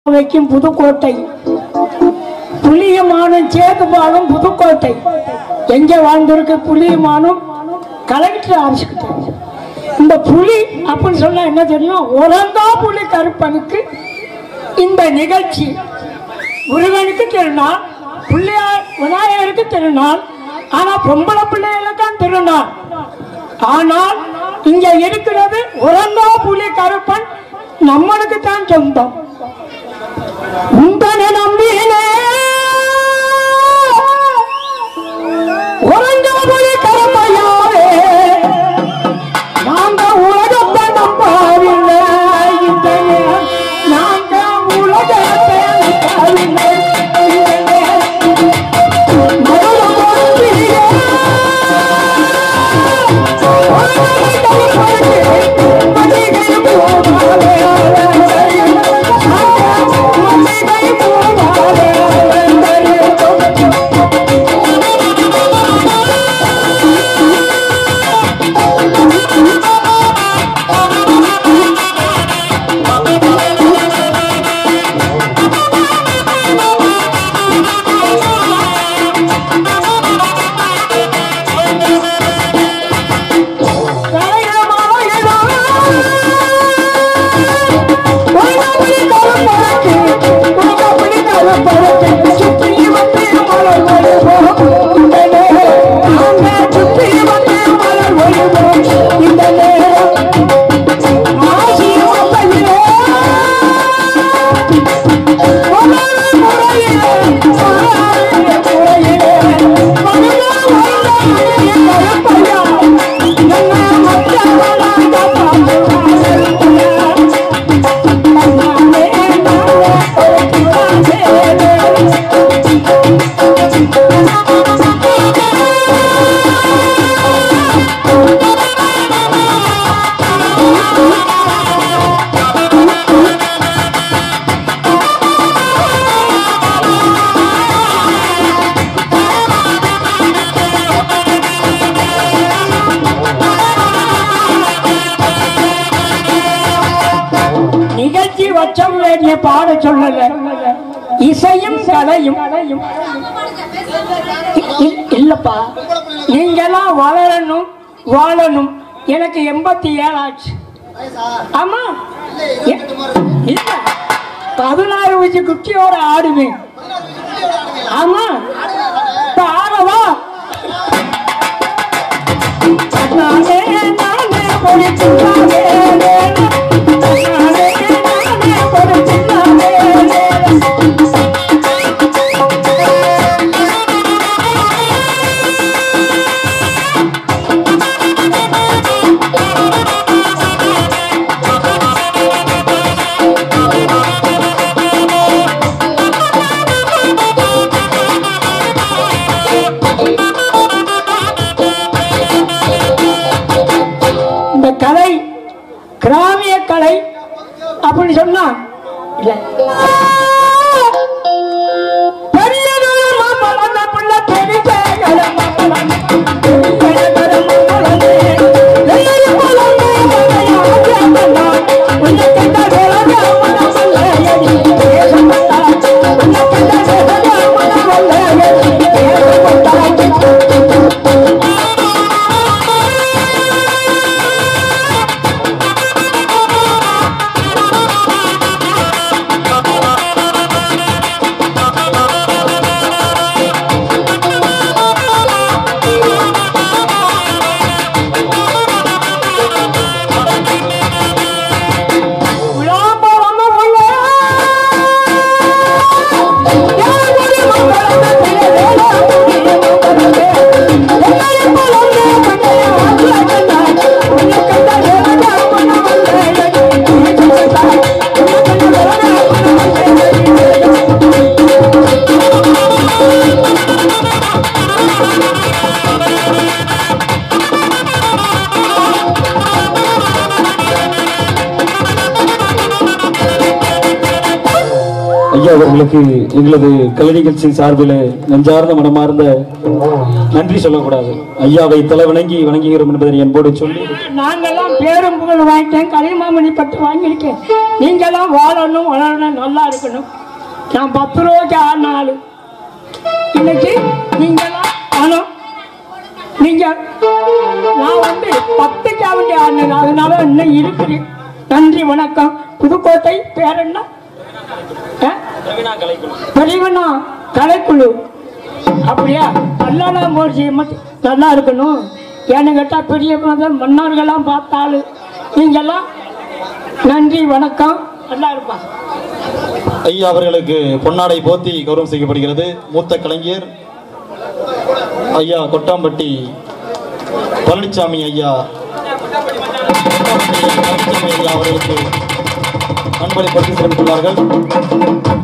வைக்கும் புதுக்கோட்டை புளியமானும் சேதுபாலும் புதுக்கோட்டை எங்க வாழ்ந்திருக்கு புளியமானும் கலெக்டர் ஆஃபீஸ்கிட்ட இந்த புலி அப்படின்னு சொன்னா என்ன தெரியும் உறங்கா புலி கருப்பனுக்கு இந்த நிகழ்ச்சி முருகனுக்கு திருநாள் பிள்ளையார் விநாயகருக்கு திருநாள் ஆனா பொம்பளை பிள்ளைகளுக்கும் திருநாள் ஆனால் இங்க இருக்கிறது உறங்கா புலி கருப்பன் நம்மளுக்கு தான் சொந்தம் உங்களை நம்பினே உறங்காமலே கருமையாவே நாங்க உலகத்தை நம்பாவில்லை இந்த நேரம் நாங்க உலகத்தை நம்பாவில்லை இந்த நேரம் மகள மம்பியே இந்த நேரம் ஆசியம் அப்பையிலே நிகழ்ச்சி வச்சம் வேண்டிய பாட சொல்லல இசையும் கலையும் இ- இல்லப்பா நீங்கெல்லாம் வளரணும் வாழணும் எனக்கு எண்பத்தி ஏழாச்சு ஆமா எ- இல்ல பதினாறு வயசு குட்டியோட ஆடுவேன் ஆமா இப்ப ஆடவா நானே நானே பொழிச்சு நானே நானே நானே பொழிச்சு நானே இந்த கலை கிராமிய கலை அப்படின்னு சொன்னா இல்ல பெரியதொரு மாம்பழம் பிள்ளை பெரிய கலம் மாம்பழம். பெரிய கலம் மாம்பழம். பெரிய பழம் மாம்பழம் ஆச்சரியமா. உன்னை கண்ட வேளாண்மை மனமல்ல எடி பேசப்பட்டாய். உன்னை கண்ட வேளாண்மை மனமல்ல எடி பேசப்பட்டாய். ஆ ஐயா அவர்களுக்கு எங்களது கலை நிகழ்ச்சி சார்பில் நெஞ்சார்ந்த மனமார்ந்த நன்றி சொல்லக்கூடாது ஐயாவை தலை வணங்கி வணங்குகிறோம் என்பதை என்போடு சொல்லி நாங்கெல்லாம் பேரும் புகழ் வாங்கிட்டேன் கலிமாமணி பட்டு வாங்கியிருக்கேன் நீங்கெல்லாம் வாழணும் வளரணும் நல்லா இருக்கணும் நான் பத்து ரூபாய்க்கு ஆடின ஆளு இன்னைக்கு நீங்கெல்லாம் பணம் நீங்க நான் வந்து பத்துக்கு வேண்டி ஆடினேன் அதனால இன்னும் இருக்குது நன்றி வணக்கம் புதுக்கோட்டை பேர் என்ன ஆ? பெரியவனா கலைக்குழு அப்படியா கல்யாண மோர்ச்சி நல்லா இருக்கணும் ஏன்னு கேட்டால் பெரிய மதம் மன்னர்கள்லாம் பார்த்தாலு நீங்கெல்லாம் நன்றி வணக்கம் நல்லா இருப்பா ஐயா அவர்களுக்கு பொன்னாடை போத்தி கௌரவம் செய்யப்படுகிறது மூத்த கலைஞர் ஐயா கொட்டாம்பட்டி பழனிசாமி ஐயா கொட்டாம்பட்டி பழனிசாமி ஐயா அவர்களுக்கு அன்பளிப்படுத்தி சிறப்பித்துள்ளார்கள்